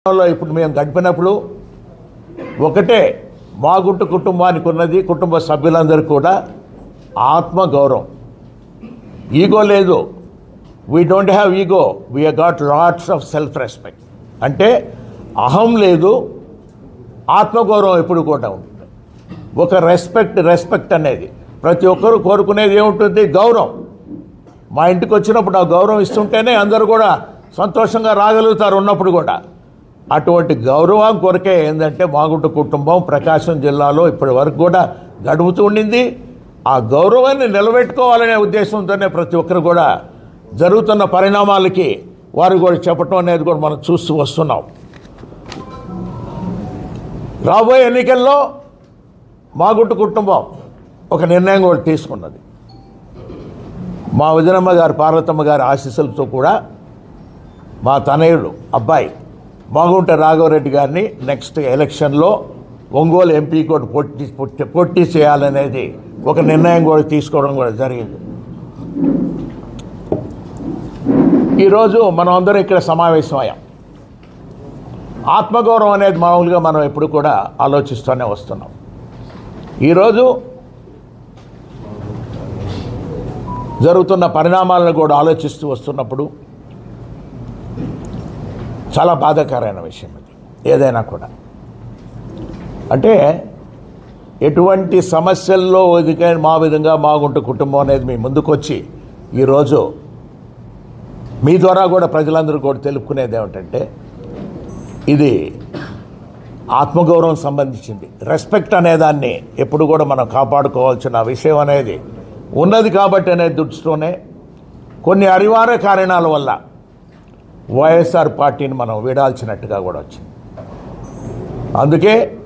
లో ఇప్పుడు మేము గడిపినప్పుడు ఒకటే మాగుంటు కుటుంబానికి ఉన్నది కుటుంబ సభ్యులందరూ కూడా ఆత్మగౌరవం ఈగో లేదు we don't have ego we got lots of self respect అంటే అహం లేదు ఆత్మగౌరవం ఎప్పుడు కూడా ఉంటుంది ఒక రెస్పెక్ట్ రెస్పెక్ట్ అనేది ప్రతి ఒక్కరూ కోరుకునేది ఏముంటుంది గౌరవం మా ఇంటికి వచ్చినప్పుడు ఆ గౌరవం ఇస్తుంటేనే అందరూ కూడా సంతోషంగా రాగలుగుతారు ఉన్నప్పుడు కూడా అటువంటి గౌరవం కొరకే ఏంటంటే మాగుంట కుటుంబం ప్రకాశం జిల్లాలో ఇప్పటి వరకు కూడా గడుపుతూ ఉండింది ఆ గౌరవాన్ని నిలబెట్టుకోవాలనే ఉద్దేశంతోనే ప్రతి ఒక్కరు కూడా జరుగుతున్న పరిణామాలకి వారు కూడా చెప్పటం అనేది కూడా మనం చూస్తూ వస్తున్నాం రాబోయే ఎన్నికల్లో మాగుంట కుటుంబం ఒక నిర్ణయం కూడా తీసుకున్నది మా వదినమ్మ గారు పార్వతమ్మ గారి ఆశీస్సులతో కూడా మా తనయుడు అబ్బాయి మాగుంట రాఘవరెడ్డి గారిని నెక్స్ట్ ఎలక్షన్లో ఒంగోలు ఎంపీ కూడా పోటీ పోటీ- పోటీ చేయాలనేది ఒక నిర్ణయం కూడా తీసుకోవడం కూడా జరిగింది ఈరోజు మనం అందరం ఇక్కడ సమావేశమయ్యాం ఆత్మగౌరవం అనేది మామూలుగా మనం ఎప్పుడు కూడా ఆలోచిస్తూనే వస్తున్నాం ఈరోజు జరుగుతున్న పరిణామాలను కూడా ఆలోచిస్తూ వస్తున్నప్పుడు చాలా బాధాకరమైన విషయం ఇది ఏదైనా కూడా అంటే ఎటువంటి సమస్యల్లో ఎదుకే మా విధంగా మాగుంట కుటుంబం అనేది మీ ముందుకొచ్చి ఈరోజు మీ ద్వారా కూడా ప్రజలందరూ కూడా తెలుపుకునేది ఏమిటంటే ఇది ఆత్మగౌరవం సంబంధించింది రెస్పెక్ట్ అనేదాన్ని ఎప్పుడు కూడా మనం కాపాడుకోవాల్సిన విషయం అనేది ఉన్నది కాబట్టి అనే దృష్టితోనే కొన్ని అనివార్య కారణాల వల్ల వైఎస్ఆర్ పార్టీని మనం వీడాల్సినట్టుగా కూడా వచ్చింది అందుకే